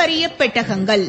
பாரம்பரிய பெட்டகங்கள்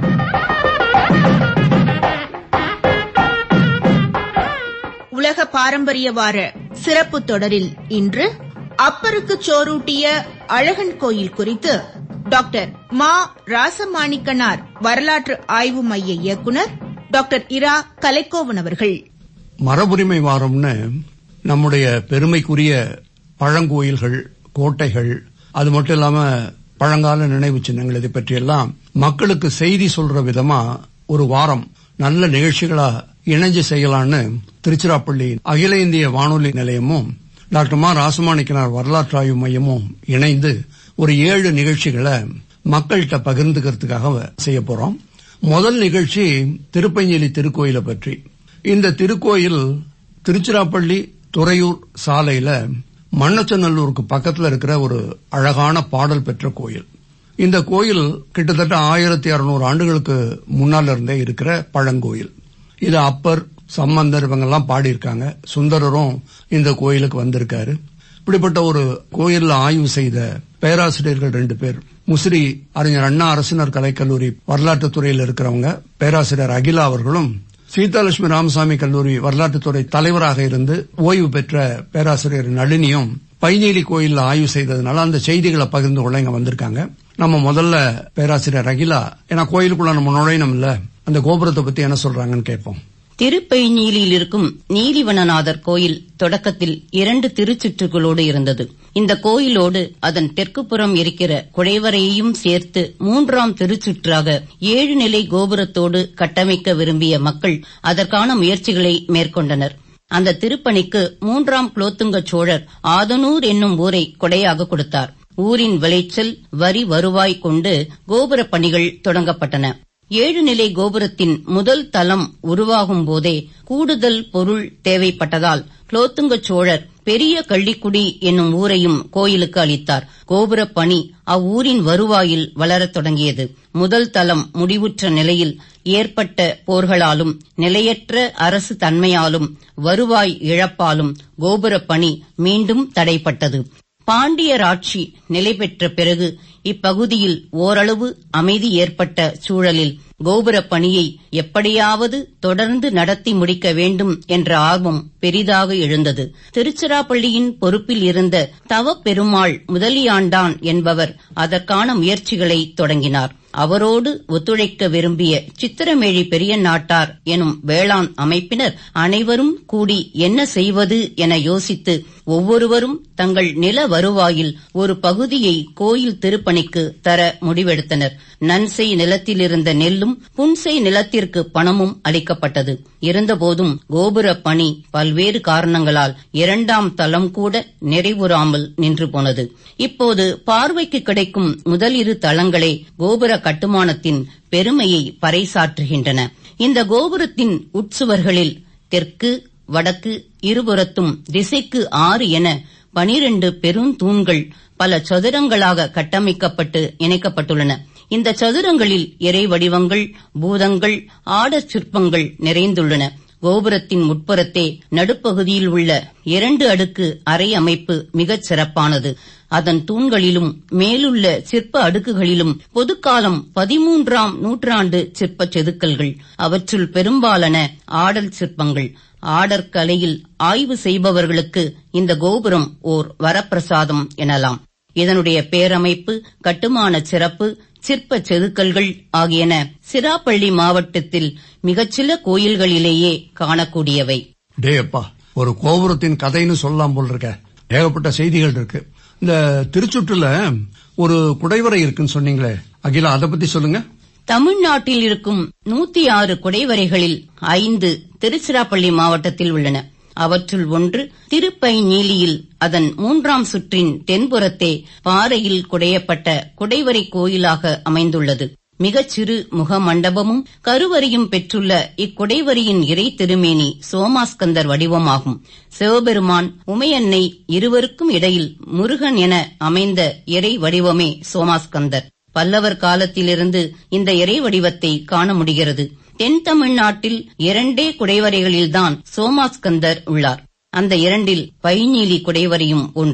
உலக பாரம்பரிய வார சிறப்பு தொடரில் இன்று அப்பருக்கு சோறூட்டிய அழகன் கோயில் குறித்து டாக்டர் மா ராசமாணிக்கனார் வரலாற்று ஆய்வு மைய இயக்குனர் டாக்டர் இரா கலைக்கோவன் அவர்கள் மரபுரிமை வாரம்னு நம்முடைய பெருமைக்குரிய பழங்கோயில்கள் கோட்டைகள் அது மட்டும் இல்லாம பழங்கால நினைவு சின்னங்கள் இதை பற்றியெல்லாம் மக்களுக்கு செய்தி சொல்ற விதமா ஒரு வாரம் நல்ல நிகழ்ச்சிகளா இணைஞ்சு செய்யலான்னு திருச்சிராப்பள்ளி அகில இந்திய வானொலி நிலையமும் டாக்டர் மா ராசமாணிக்கனார் வரலாற்று ஆய்வு மையமும் இணைந்து ஒரு ஏழு நிகழ்ச்சிகளை மக்கள்கிட்ட பகிர்ந்துக்கிறதுக்காக செய்ய போறோம் முதல் நிகழ்ச்சி திருப்பஞ்சலி திருக்கோயிலை பற்றி இந்த திருக்கோயில் திருச்சிராப்பள்ளி துறையூர் சாலையில மண்ணச்சநல்லூருக்கு பக்கத்துல இருக்கிற ஒரு அழகான பாடல் பெற்ற கோயில் இந்த கோயில் கிட்டத்தட்ட ஆயிரத்தி அறுநூறு ஆண்டுகளுக்கு முன்னால இருந்தே இருக்கிற பழங்கோயில் இது அப்பர் சம்பந்தர் இவங்கெல்லாம் பாடியிருக்காங்க சுந்தரரும் இந்த கோயிலுக்கு வந்திருக்காரு இப்படிப்பட்ட ஒரு கோயில்ல ஆய்வு செய்த பேராசிரியர்கள் ரெண்டு பேர் முசிறி அறிஞர் அண்ணா அரசினர் கலைக்கல்லூரி வரலாற்று துறையில் இருக்கிறவங்க பேராசிரியர் அகிலா அவர்களும் சீதாலட்சுமி ராமசாமி கல்லூரி வரலாற்றுத்துறை தலைவராக இருந்து ஓய்வு பெற்ற பேராசிரியர் நளினியும் பைநீலி கோயில்ல ஆய்வு செய்ததுனால அந்த செய்திகளை பகிர்ந்து கொள்ள இங்க வந்திருக்காங்க நம்ம முதல்ல பேராசிரியர் அகிலா ஏன்னா கோயிலுக்குள்ள நம்ம நுழையணும் இல்ல அந்த கோபுரத்தை பத்தி என்ன சொல்றாங்கன்னு கேட்போம் திருப்பைநீலியில் இருக்கும் நீலிவனநாதர் கோயில் தொடக்கத்தில் இரண்டு திருச்சுற்றுகளோடு இருந்தது இந்த கோயிலோடு அதன் தெற்குப்புறம் இருக்கிற குடைவரையையும் சேர்த்து மூன்றாம் திருச்சுற்றாக ஏழு நிலை கோபுரத்தோடு கட்டமைக்க விரும்பிய மக்கள் அதற்கான முயற்சிகளை மேற்கொண்டனர் அந்த திருப்பணிக்கு மூன்றாம் குலோத்துங்க சோழர் ஆதனூர் என்னும் ஊரை கொடையாக கொடுத்தார் ஊரின் விளைச்சல் வரி வருவாய் கொண்டு கோபுரப் பணிகள் தொடங்கப்பட்டன ஏழு நிலை கோபுரத்தின் முதல் தளம் உருவாகும் போதே கூடுதல் பொருள் தேவைப்பட்டதால் குலோத்துங்க சோழர் பெரிய கள்ளிக்குடி என்னும் ஊரையும் கோயிலுக்கு அளித்தார் கோபுரப் பணி அவ்வூரின் வருவாயில் வளரத் தொடங்கியது முதல் தளம் முடிவுற்ற நிலையில் ஏற்பட்ட போர்களாலும் நிலையற்ற அரசு தன்மையாலும் வருவாய் இழப்பாலும் கோபுரப் பணி மீண்டும் தடைப்பட்டது பாண்டியர் ஆட்சி நிலை பெற்ற பிறகு இப்பகுதியில் ஓரளவு அமைதி ஏற்பட்ட சூழலில் கோபுரப் பணியை எப்படியாவது தொடர்ந்து நடத்தி முடிக்க வேண்டும் என்ற ஆர்வம் பெரிதாக எழுந்தது திருச்சிராப்பள்ளியின் பொறுப்பில் இருந்த தவ பெருமாள் முதலியாண்டான் என்பவர் அதற்கான முயற்சிகளை தொடங்கினார் அவரோடு ஒத்துழைக்க விரும்பிய சித்திரமேழி பெரிய நாட்டார் எனும் வேளாண் அமைப்பினர் அனைவரும் கூடி என்ன செய்வது என யோசித்து ஒவ்வொருவரும் தங்கள் நில வருவாயில் ஒரு பகுதியை கோயில் திருப்பணிக்கு தர முடிவெடுத்தனர் நன்செய் நிலத்திலிருந்த நெல்லும் புன்செய் நிலத்திற்கு பணமும் அளிக்கப்பட்டது இருந்தபோதும் கோபுர பணி பல்வேறு காரணங்களால் இரண்டாம் தளம் கூட நிறைவுறாமல் நின்று போனது இப்போது பார்வைக்கு கிடைக்கும் முதல் இரு தளங்களே கோபுர கட்டுமானத்தின் பெருமையை பறைசாற்றுகின்றன இந்த கோபுரத்தின் உட்சுவர்களில் தெற்கு வடக்கு இருபுறத்தும் திசைக்கு ஆறு என பனிரண்டு பெருந்தூண்கள் பல சதுரங்களாக கட்டமைக்கப்பட்டு இணைக்கப்பட்டுள்ளன இந்த சதுரங்களில் இறை வடிவங்கள் பூதங்கள் ஆடற் சிற்பங்கள் நிறைந்துள்ளன கோபுரத்தின் முட்புறத்தே நடுப்பகுதியில் உள்ள இரண்டு அடுக்கு அறை அமைப்பு மிகச் சிறப்பானது அதன் தூண்களிலும் மேலுள்ள சிற்ப அடுக்குகளிலும் பொதுக்காலம் பதிமூன்றாம் நூற்றாண்டு சிற்ப செதுக்கல்கள் அவற்றுள் பெரும்பாலான ஆடல் சிற்பங்கள் ஆடற்கலையில் ஆய்வு செய்பவர்களுக்கு இந்த கோபுரம் ஓர் வரப்பிரசாதம் எனலாம் இதனுடைய பேரமைப்பு கட்டுமான சிறப்பு சிற்ப செதுக்கல்கள் ஆகியன சிராப்பள்ளி மாவட்டத்தில் மிகச்சில கோயில்களிலேயே காணக்கூடியவை டே அப்பா ஒரு கோபுரத்தின் கதைன்னு சொல்லலாம் போல் இருக்க ஏகப்பட்ட செய்திகள் இருக்கு இந்த திருச்சுற்றுல ஒரு குடைவரை இருக்குன்னு சொன்னீங்களே அகிலா அதை பத்தி சொல்லுங்க தமிழ்நாட்டில் இருக்கும் நூத்தி ஆறு குடைவரைகளில் ஐந்து திருச்சிராப்பள்ளி மாவட்டத்தில் உள்ளன அவற்றுள் ஒன்று திருப்பைநீலியில் அதன் மூன்றாம் சுற்றின் தென்புறத்தே பாறையில் குடையப்பட்ட குடைவரை கோயிலாக அமைந்துள்ளது மிகச் சிறு முகமண்டபமும் கருவறையும் பெற்றுள்ள இக்குடைவரியின் இறை திருமேனி சோமாஸ்கந்தர் வடிவமாகும் சிவபெருமான் உமையன்னை இருவருக்கும் இடையில் முருகன் என அமைந்த இறை வடிவமே சோமாஸ்கந்தர் பல்லவர் காலத்திலிருந்து இந்த இறை வடிவத்தை காண முடிகிறது தென் தமிழ்நாட்டில் இரண்டே குடைவரைகளில்தான் சோமாஸ்கந்தர் உள்ளார் அந்த இரண்டில் பைநீலி குடைவரையும் ஒன்று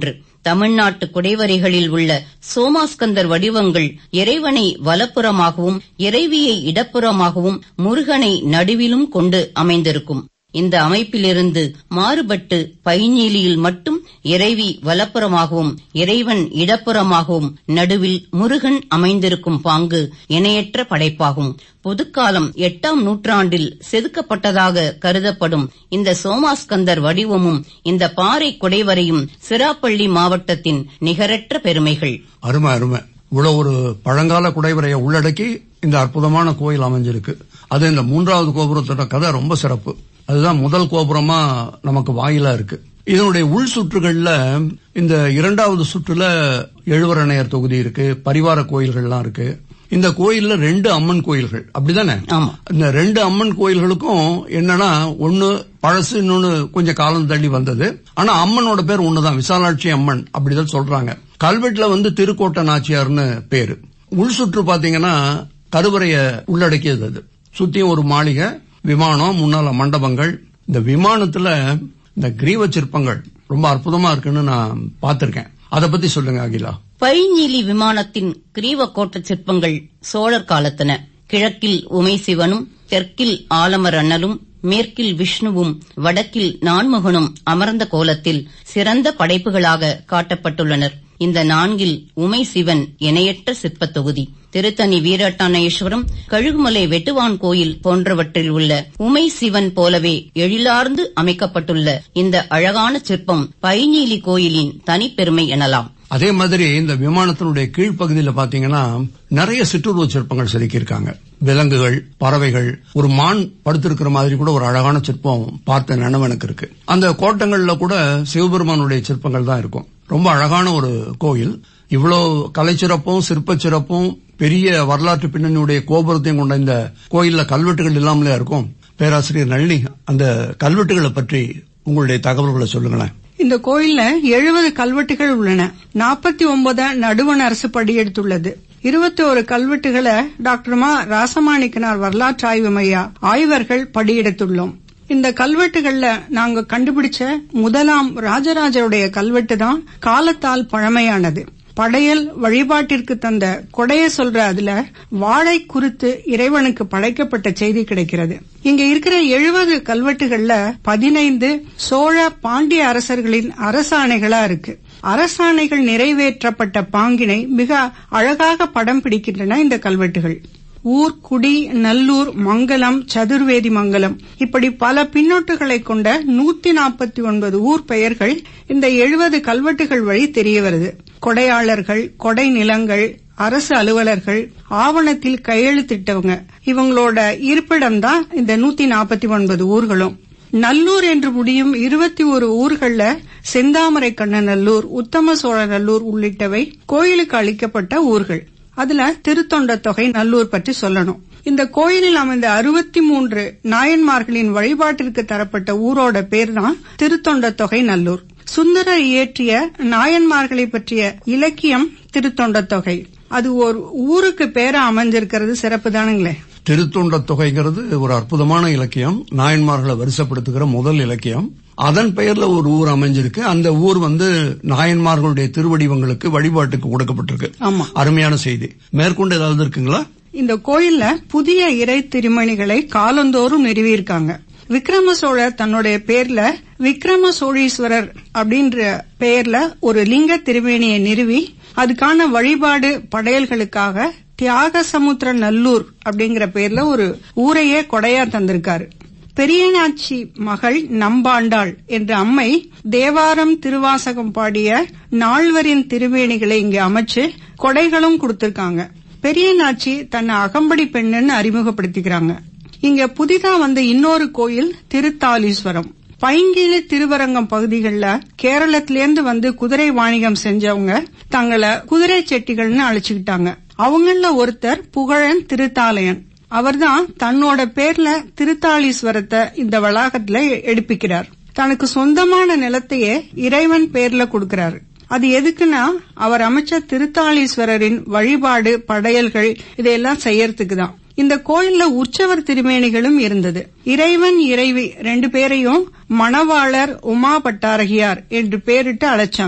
தமிழ்நாட்டு குடைவரைகளில் உள்ள சோமாஸ்கந்தர் வடிவங்கள் இறைவனை வலப்புறமாகவும் இறைவியை இடப்புறமாகவும் முருகனை நடுவிலும் கொண்டு அமைந்திருக்கும் இந்த அமைப்பிலிருந்து மாறுபட்டு பைஞீலியில் மட்டும் இறைவி வலப்புறமாகவும் இறைவன் இடப்புறமாகவும் நடுவில் முருகன் அமைந்திருக்கும் பாங்கு இணையற்ற படைப்பாகும் பொதுக்காலம் எட்டாம் நூற்றாண்டில் செதுக்கப்பட்டதாக கருதப்படும் இந்த சோமாஸ்கந்தர் வடிவமும் இந்த பாறை குடைவரையும் சிராப்பள்ளி மாவட்டத்தின் நிகரற்ற பெருமைகள் அருமை அருமை இவ்வளவு ஒரு பழங்கால குடைவரையை உள்ளடக்கி இந்த அற்புதமான கோயில் அமைஞ்சிருக்கு அது இந்த மூன்றாவது கோபுரத்தோட கதை ரொம்ப சிறப்பு அதுதான் முதல் கோபுரமா நமக்கு வாயிலா இருக்கு இதனுடைய உள் சுற்றுகள்ல இந்த இரண்டாவது சுற்றுல எழுவரணையர் தொகுதி இருக்கு பரிவார கோயில்கள்லாம் இருக்கு இந்த கோயில்ல ரெண்டு அம்மன் கோயில்கள் அப்படிதானே ஆமா. இந்த ரெண்டு அம்மன் கோயில்களுக்கும் என்னன்னா ஒன்னு பழசு இன்னொன்னு கொஞ்சம் காலம் தள்ளி வந்தது ஆனா அம்மனோட பேர் ஒண்ணுதான் விசாலாட்சி அம்மன் அப்படிதான் சொல்றாங்க கல்வெட்டுல வந்து திருக்கோட்ட நாச்சியார்னு பேரு உள் சுற்று பாத்தீங்கன்னா கருவறைய உள்ளடக்கியது அது சுத்தியும் ஒரு மாளிகை விமானம் முன்னால மண்டபங்கள் இந்த விமானத்துல இந்த கிரீவ சிற்பங்கள் ரொம்ப அற்புதமா இருக்குன்னு நான் பார்த்திருக்கேன் அத பத்தி சொல்லுங்க அகிலா பைஞீலி விமானத்தின் கிரீவ கோட்ட சிற்பங்கள் சோழர் காலத்தன கிழக்கில் உமை சிவனும் தெற்கில் ஆலமர் அண்ணலும் மேற்கில் விஷ்ணுவும் வடக்கில் நான்முகனும் அமர்ந்த கோலத்தில் சிறந்த படைப்புகளாக காட்டப்பட்டுள்ளனர் இந்த நான்கில் உமை சிவன் இணையற்ற சிற்பத் தொகுதி திருத்தணி வீரட்டானேஸ்வரம் கழுகுமலை வெட்டுவான் கோயில் போன்றவற்றில் உள்ள உமை சிவன் போலவே எழிலார்ந்து அமைக்கப்பட்டுள்ள இந்த அழகான சிற்பம் பைஞீலி கோயிலின் தனிப்பெருமை எனலாம் அதே மாதிரி இந்த விமானத்தினுடைய கீழ்ப்பகுதியில பாத்தீங்கன்னா நிறைய சிற்றுருவ சிற்பங்கள் செதுக்கியிருக்காங்க விலங்குகள் பறவைகள் ஒரு மான் படுத்திருக்கிற மாதிரி கூட ஒரு அழகான சிற்பம் பார்த்த நினைவு எனக்கு இருக்கு அந்த கோட்டங்கள்ல கூட சிவபெருமானுடைய சிற்பங்கள் தான் இருக்கும் ரொம்ப அழகான ஒரு கோயில் இவ்வளவு கலைச்சிறப்பும் சிற்ப சிறப்பும் பெரிய வரலாற்று பின்னணியுடைய கோபுரத்தையும் கொண்ட இந்த கோயில்ல கல்வெட்டுகள் இல்லாமலே இருக்கும் பேராசிரியர் நளினி அந்த கல்வெட்டுகளை பற்றி உங்களுடைய தகவல்களை சொல்லுங்களேன் இந்த கோயில்ல எழுபது கல்வெட்டுகள் உள்ளன நாற்பத்தி ஒன்பது நடுவண் அரசு படியெடுத்துள்ளது இருபத்தி ஒரு கல்வெட்டுகளை டாக்டர் மா ராசமாணிக்கனார் வரலாற்று ஆய்வு மைய ஆய்வர்கள் படியெடுத்துள்ளோம் இந்த கல்வெட்டுகள்ல நாங்க கண்டுபிடிச்ச முதலாம் ராஜராஜருடைய கல்வெட்டு தான் காலத்தால் பழமையானது படையல் வழிபாட்டிற்கு தந்த கொடைய சொல்ற அதுல வாழை குறித்து இறைவனுக்கு படைக்கப்பட்ட செய்தி கிடைக்கிறது இங்க இருக்கிற எழுபது கல்வெட்டுகள்ல பதினைந்து சோழ பாண்டிய அரசர்களின் அரசாணைகளா இருக்கு அரசாணைகள் நிறைவேற்றப்பட்ட பாங்கினை மிக அழகாக படம் பிடிக்கின்றன இந்த கல்வெட்டுகள் ஊர் குடி நல்லூர் மங்கலம் சதுர்வேதி மங்கலம் இப்படி பல பின்னொட்டுகளை கொண்ட நூத்தி நாற்பத்தி ஒன்பது ஊர் பெயர்கள் இந்த எழுபது கல்வெட்டுகள் வழி தெரிய வருது கொடையாளர்கள் கொடை நிலங்கள் அரசு அலுவலர்கள் ஆவணத்தில் கையெழுத்திட்டவங்க இவங்களோட இருப்பிடம் தான் இந்த நூத்தி நாற்பத்தி ஒன்பது ஊர்களும் நல்லூர் என்று முடியும் இருபத்தி ஒரு ஊர்கள்ல செந்தாமரை கண்ணநல்லூர் உத்தம சோழநல்லூர் உள்ளிட்டவை கோயிலுக்கு அளிக்கப்பட்ட ஊர்கள் அதுல திருத்தொண்ட தொகை நல்லூர் பற்றி சொல்லணும் இந்த கோயிலில் அமைந்த அறுபத்தி மூன்று நாயன்மார்களின் வழிபாட்டிற்கு தரப்பட்ட ஊரோட பேர் தான் திருத்தொண்ட தொகை நல்லூர் சுந்தரர் இயற்றிய நாயன்மார்களை பற்றிய இலக்கியம் திருத்தொண்ட தொகை அது ஒரு ஊருக்கு பேரா அமைஞ்சிருக்கிறது சிறப்பு தானுங்களே திருத்தொண்ட தொகைங்கிறது ஒரு அற்புதமான இலக்கியம் நாயன்மார்களை வரிசைப்படுத்துகிற முதல் இலக்கியம் அதன் பெயர்ல ஒரு ஊர் அமைஞ்சிருக்கு அந்த ஊர் வந்து நாயன்மார்களுடைய திருவடிவங்களுக்கு வழிபாட்டுக்கு கொடுக்கப்பட்டிருக்கு ஆமா அருமையான செய்தி மேற்கொண்டு ஏதாவது இருக்குங்களா இந்த கோயில்ல புதிய இறை திருமணிகளை காலந்தோறும் நிறுவியிருக்காங்க விக்ரம சோழர் தன்னுடைய பேர்ல விக்ரம சோழீஸ்வரர் அப்படின்ற பெயர்ல ஒரு லிங்க திருமேனியை நிறுவி அதுக்கான வழிபாடு படையல்களுக்காக தியாக சமுத்திர நல்லூர் அப்படிங்கிற பேர்ல ஒரு ஊரையே கொடையா தந்திருக்காரு பெரியநாச்சி மகள் நம்பாண்டாள் என்ற அம்மை தேவாரம் திருவாசகம் பாடிய நால்வரின் திருவேணிகளை இங்கு அமைச்சு கொடைகளும் கொடுத்திருக்காங்க பெரியநாச்சி தன்னை அகம்படி பெண்ணுன்னு அறிமுகப்படுத்திக்கிறாங்க இங்க புதிதா வந்த இன்னொரு கோயில் திருத்தாலீஸ்வரம் பைங்கீழி திருவரங்கம் பகுதிகளில் கேரளத்திலேருந்து வந்து குதிரை வாணிகம் செஞ்சவங்க தங்களை குதிரை செட்டிகள்னு அழைச்சுக்கிட்டாங்க அவங்கள ஒருத்தர் புகழன் திருத்தாலயன் அவர்தான் தன்னோட பேர்ல திருத்தாளீஸ்வரத்தை இந்த வளாகத்துல எடுப்பிக்கிறார் தனக்கு சொந்தமான நிலத்தையே இறைவன் பேர்ல கொடுக்கிறாரு அது எதுக்குன்னா அவர் அமைச்ச திருத்தாளீஸ்வரரின் வழிபாடு படையல்கள் இதையெல்லாம் செய்யறதுக்கு தான் இந்த கோயில்ல உற்சவர் திருமேனிகளும் இருந்தது இறைவன் இறைவி ரெண்டு பேரையும் மணவாளர் உமா பட்டாரகியார் என்று பேரிட்டு அழைச்சாங்க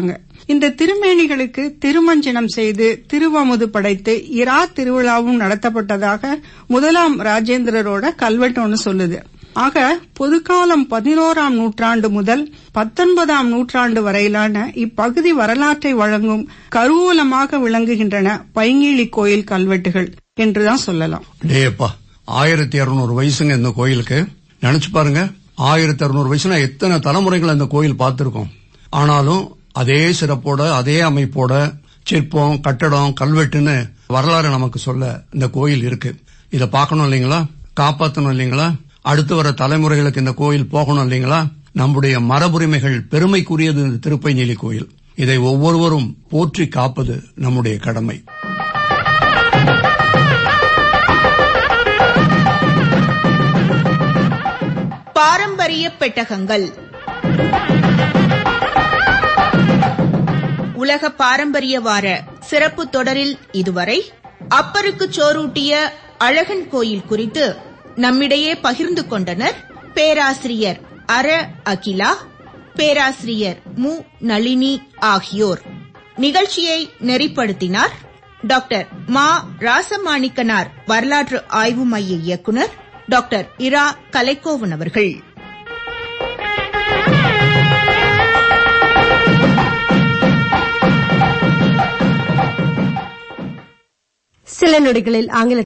இந்த திருமேனிகளுக்கு திருமஞ்சனம் செய்து திருவமுது படைத்து இரா திருவிழாவும் நடத்தப்பட்டதாக முதலாம் ராஜேந்திரரோட கல்வெட்டு ஒன்று சொல்லுது ஆக பொதுக்காலம் பதினோராம் நூற்றாண்டு முதல் பத்தொன்பதாம் நூற்றாண்டு வரையிலான இப்பகுதி வரலாற்றை வழங்கும் கருவூலமாக விளங்குகின்றன பைங்கீழி கோயில் கல்வெட்டுகள் என்றுதான் சொல்லலாம் டேப்பா ஆயிரத்தி இருநூறு வயசுங்க இந்த கோயிலுக்கு நினைச்சு பாருங்க ஆயிரத்தி அறுநூறு வயசுனா எத்தனை தலைமுறைகள் அந்த கோயில் பார்த்திருக்கோம் ஆனாலும் அதே சிறப்போட அதே அமைப்போட சிற்பம் கட்டடம் கல்வெட்டுன்னு வரலாறு நமக்கு சொல்ல இந்த கோயில் இருக்கு இத பார்க்கணும் இல்லைங்களா காப்பாற்றணும் இல்லைங்களா அடுத்து வர தலைமுறைகளுக்கு இந்த கோயில் போகணும் இல்லைங்களா நம்முடைய மரபுரிமைகள் பெருமைக்குரியது இந்த திருப்பைநீலி கோயில் இதை ஒவ்வொருவரும் போற்றி காப்பது நம்முடைய கடமை பாரம்பரிய பெட்டகங்கள் உலக பாரம்பரிய வார சிறப்பு தொடரில் இதுவரை அப்பருக்கு சோறூட்டிய அழகன் கோயில் குறித்து நம்மிடையே பகிர்ந்து கொண்டனர் பேராசிரியர் அர அகிலா பேராசிரியர் மு நளினி ஆகியோர் நிகழ்ச்சியை நெறிப்படுத்தினார் டாக்டர் மா ராசமாணிக்கனார் வரலாற்று ஆய்வு மைய இயக்குனர் டாக்டர் இரா கலைக்கோவன் அவர்கள் சில நொடிகளில் ஆங்கில